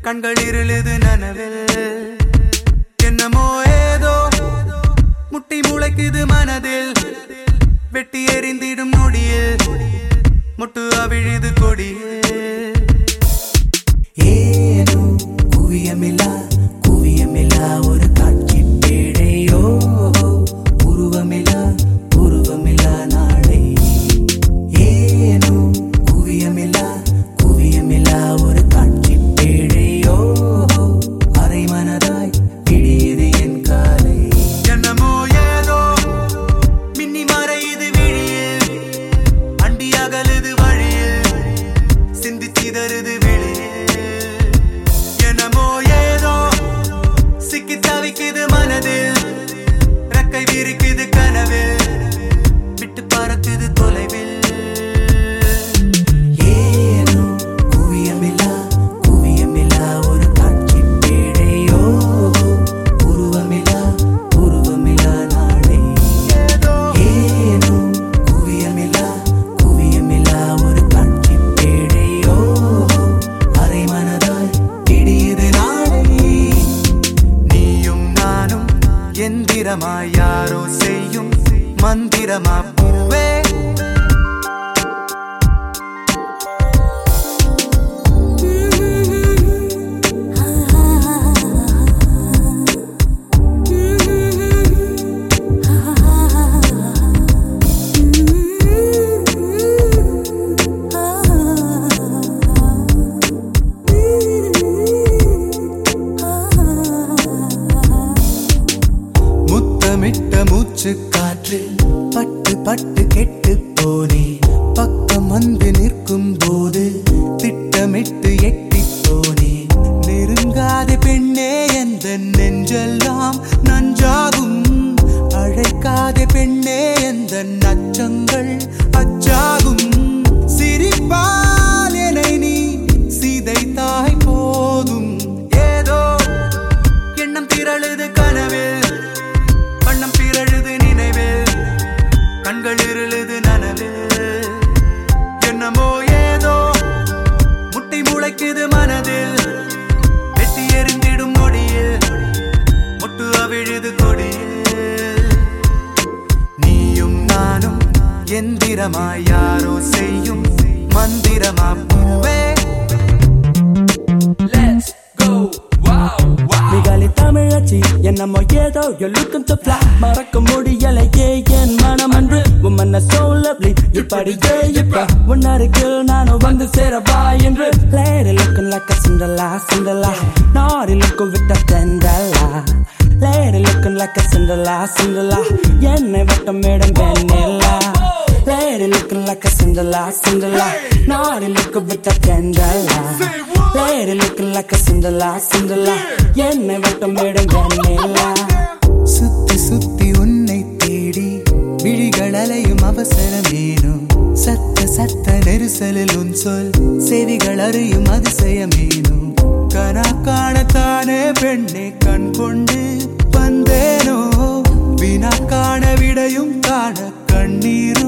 கண்கள் இருளுது நனவில் என்னமோ ஏதோ முட்டி முளைக்குது மனதில் வெட்டி எறிந்திடும் நொடியில் முட்டு அவிழுது கொடியில் ஏனோ குவியமில்லா குவியமில்லா ஒரு காட்சி பேழையோ உருவமில்லா உருவமில்லா நாளை ஏனோ குவியமில்லா குவியமில்லா ஒரு காட்சி பேழையோ அரை மனதாய் கிழியது என் காலை என்னமோ ஏதோ மின்னி மறையுது விழியில் அண்டி அகலுது வழியில் சிந்தி சிதறுது வெளியில் என்னமோ ஏதோ சிக்கி தவிக்குது மனதில் ரெக்கை விரிக்குது கனவில் விட்டு பறக்குது தொலைவில் ஏனோ குவியமில்லா குவியமில்லா ஒரு காட்சி பேழையோ உருவமில்லா உருவமில்லா நாளை ஏனோ குவியமில்லா குவியமில்லா ஒரு காட்சி பேழையோ அரை மனதாய் இடியுது நாளை நீயும் நானும் எந்திரமாய் யாரோ செய்யும் மந்திரமா பூவே முத்தமிட்ட மூச்சு காற்று பட்டு பட்டு கெட்டு போனே பக்கம் வந்து நிற்கும் போது திட்டமிட்டு எட்டி போனே நெருங்காத பெண்ணே எந்த நெஞ்செல்லாம் நஞ்சாகும் அழைக்காத பெண்ணே எந்த நச்சங்கள் அச்சாகும் சிரிப்பால் என்னை நீ சிதைத்தாய் போதும் ஏதோ எண்ணம் திரழுது கனவில் வண்ணம் பிறழுது நினைவில் கண்கள் இருளுது நனவில் என்னமோ ஏதோ முட்டை முளைக்குது மனதில் வெட்டி எறிந்திடும் நொடியில் முட்டு அவிழுது கொடியில் நீயும் நானும் எந்திரமாய் யாரோ செய்யும் மந்திரமா பூவே Let's go, wow, wow. நிகாலி தமிழச்சி என்னமோ ஏதோ you're looking to fly மறக்க முடியலையே என் மனம் அன்று உம்மன்ன so lovely இப்படியே இப்ப உன்னருகில் நானும் வந்து சேரவா என்று lady looking like a Cinderella Cinderella naughty looking with a Cinderella lady looking like a Cinderella Cinderella என்னை வட்டமிடும் வெண்ணிலா lady looking like a Cinderella Cinderella naughty looking with a Cinderella lady looking like a Cinderella Cinderella என்னை வட்டமிடும் வெண்ணிலா சுத்தி சுத்தி உன்னை தேடி விழிகள் அலையும் அவசரமேனும் சத்த சத்த நெரிசலில் உன் சொல் செவிகள் அறியும் அதிசயமேனும் கனா காணத்தானே பெண்ணே கண் கொண்டு வந்தேனோ வினா காண விடையும் காண கண்ணீரும்